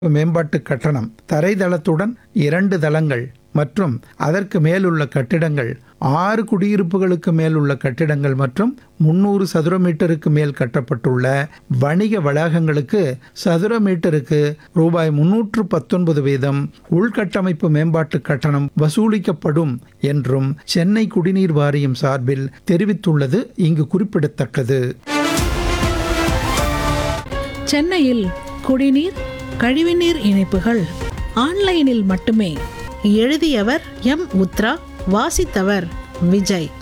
மேம்பாட்டு கட்டணம் தரைதளத்துடன் இரண்டு தளங்கள் மற்றும் அதற்கு மேலுள்ள கட்டிடங்கள் ஆறு குடியிருப்புகளுக்கு மேல் உள்ள கட்டிடங்கள் மற்றும் முன்னூறு சதுர மீட்டருக்கு மேல் கட்டப்பட்டுள்ள வணிக வளாகங்களுக்கு சதுர மீட்டருக்கு ரூபாய் முன்னூற்று பத்தொன்பது வீதம் உள்கட்டமைப்பு மேம்பாட்டு கட்டணம் வசூலிக்கப்படும் என்றும் சென்னை குடிநீர் வாரியம் சார்பில் தெரிவித்துள்ளது இங்கு குறிப்பிடத்தக்கது சென்னையில் குடிநீர் கழிவுநீர் இணைப்புகள் ஆன்லைனில் மட்டுமே எழுதியவர் எம் உத்ரா வாசித்தவர் விஜய்